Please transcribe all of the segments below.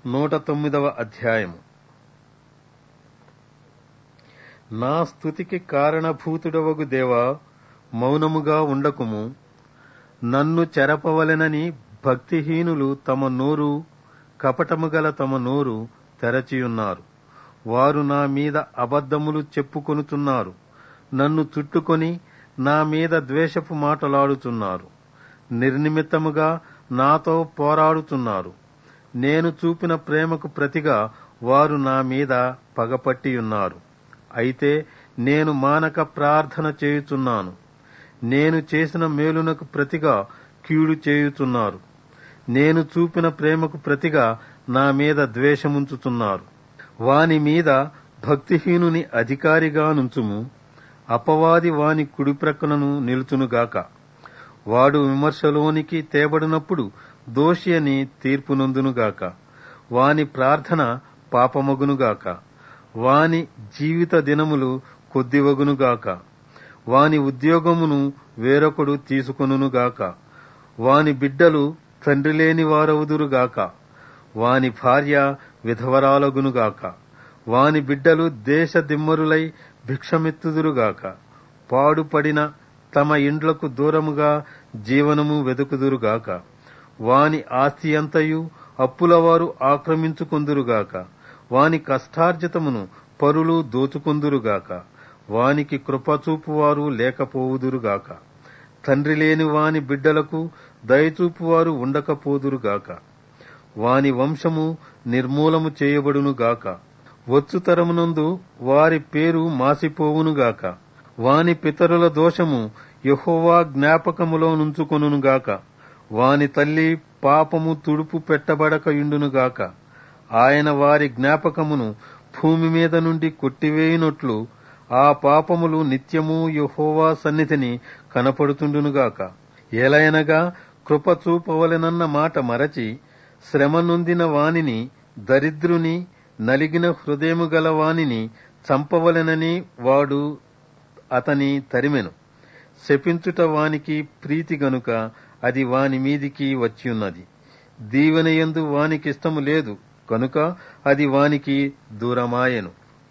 నూట తొమ్మిదవ అధ్యాయము నా స్థుతికి కారణభూతుడవగు దేవా మౌనముగా ఉండకుము నన్ను చెరపవలెనని భక్తిహీనులు తమ నోరు కపటము గల తమ నోరు తెరచియున్నారు వారు నా మీద అబద్ధములు చెప్పుకొనుచున్నారు నన్ను చుట్టుకొని నా మీద ద్వేషపు మాటలాడుచున్నారు నిర్నిమిత్తముగా నాతో పోరాడుతున్నారు నేను చూపిన ప్రేమకు ప్రతిగా వారు నా మీద పగపట్టియున్నారు అయితే నేను మానక ప్రార్థన చేయుచున్నాను నేను చేసిన మేలునకు ప్రతిగా కీడు చేయుచున్నారు నేను చూపిన ప్రేమకు ప్రతిగా నా మీద ద్వేషముంచుతున్నారు వాని మీద భక్తిహీనుని అధికారిగా నుంచుము అపవాది వాని కుడి ప్రక్కలను నిలుచునుగాక వాడు విమర్శలోనికి తేబడినప్పుడు దోషి అని తీర్పునందునుగాక వాని ప్రార్థన పాపమగునుగాక వాని జీవిత దినములు కొద్దివగునుగాక వాని ఉద్యోగమును వేరొకడు తీసుకొనుగాక వాని బిడ్డలు తండ్రి లేని వారవుదురుగాక వాని భార్య విధవరాలగునుగాక వాని బిడ్డలు దేశ దిమ్మరులై భిక్షమెత్తుదురుగాక పాడుపడిన తమ ఇండ్లకు దూరముగా జీవనము వెదుకుదురుగాక వాని ఆస్తి అంతయు అప్పులవారు ఆక్రమించుకొందురుగాక వాని కష్టార్జితమును పరులు దోచుకొందురుగాక వానికి కృపచూపువారు లేకపోవుదురుగాక తండ్రి లేని వాని బిడ్డలకు దయచూపువారు ఉండకపోదురుగాక వాని వంశము నిర్మూలము చేయబడునుగాక వచ్చుతరమునందు వారి పేరు మాసిపోవునుగాక వాని పితరుల దోషము యహోవా జ్ఞాపకములో నుంచుకొనుగాక వాని తల్లి పాపము తుడుపు పెట్టబడక ఇండునుగాక ఆయన వారి జ్ఞాపకమును భూమి మీద నుండి కొట్టివేయునట్లు ఆ పాపములు నిత్యము యహోవా సన్నిధిని కనపడుతుండునుగాక ఏలయనగా కృప చూపవలెనన్న మాట మరచి శ్రమ నొందిన వానిని దరిద్రుని నలిగిన హృదయము గల వానిని చంపవలెనని వాడు అతని తరిమెను శపించుట వానికి ప్రీతి గనుక అది వాని మీదికి వచ్చియున్నది దీవెనయందు వానికిష్టము లేదు కనుక అది వానికి దూరమాయెను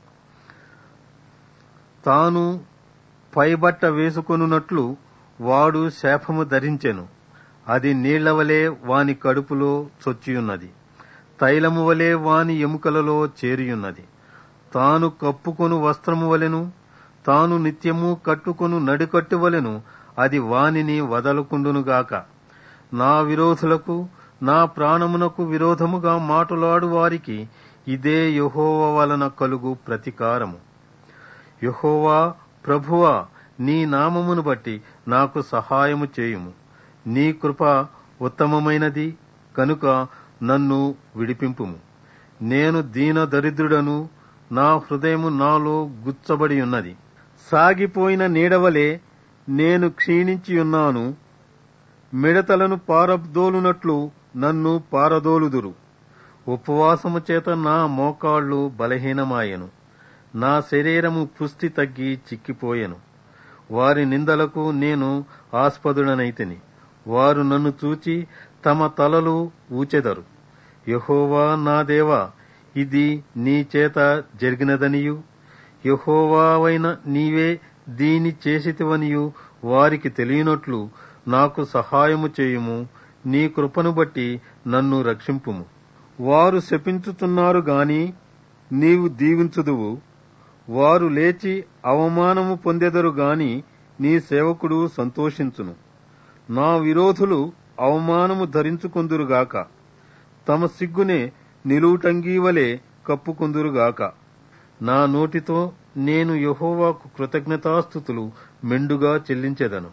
తాను పైబట్ట వేసుకొనున్నట్లు వాడు శాపము ధరించెను అది నీళ్లవలే వాని కడుపులో చొచ్చియున్నది తైలము వలె వాని ఎముకలలో చేరియున్నది తాను కప్పుకొను వస్త్రము వలెను తాను నిత్యము కట్టుకొను నడికట్టు వలెను అది వానిని వదలుకుండునుగాక నా విరోధులకు నా ప్రాణమునకు విరోధముగా మాటలాడు వారికి ఇదే యహోవ వలన కలుగు ప్రతికారము యహోవా ప్రభువా నీ నామమును బట్టి నాకు సహాయము చేయుము నీ కృప ఉత్తమమైనది కనుక నన్ను విడిపింపుము నేను దీన దరిద్రుడను నా హృదయము నాలో గుచ్చబడి ఉన్నది సాగిపోయిన నీడవలే నేను క్షీణించియున్నాను మిడతలను పారదోలునట్లు నన్ను పారదోలుదురు ఉపవాసము చేత నా మోకాళ్లు బలహీనమాయెను నా శరీరము పుష్టి తగ్గి చిక్కిపోయెను వారి నిందలకు నేను ఆస్పదుడనైతిని వారు నన్ను చూచి తమ తలలు ఊచెదరు యహోవా నా దేవా ఇది నీ చేత జరిగినదనియు యహోవావైన నీవే దీని చేసితివనియు వారికి తెలియనట్లు నాకు సహాయము చేయుము నీ కృపను బట్టి నన్ను రక్షింపుము వారు శపించుతున్నారు గాని నీవు దీవించుదువు వారు లేచి అవమానము పొందెదరు గాని నీ సేవకుడు సంతోషించును నా విరోధులు అవమానము ధరించుకొందురుగాక తమ సిగ్గునే నిలువుటంగీవలే కప్పుకొందురుగాక నా నోటితో నేను యహోవాకు కృతజ్ఞతాస్థుతులు మెండుగా చెల్లించెదను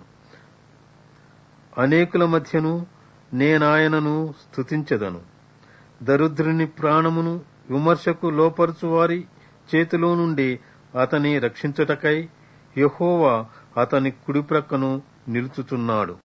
అనేకుల మధ్యను నేనాయనను స్తుతించెదను దరిద్రుని ప్రాణమును విమర్శకు లోపరుచువారి చేతిలో నుండి అతని రక్షించుటకై యహోవా అతని కుడిప్రక్కను నిలుచుచున్నాడు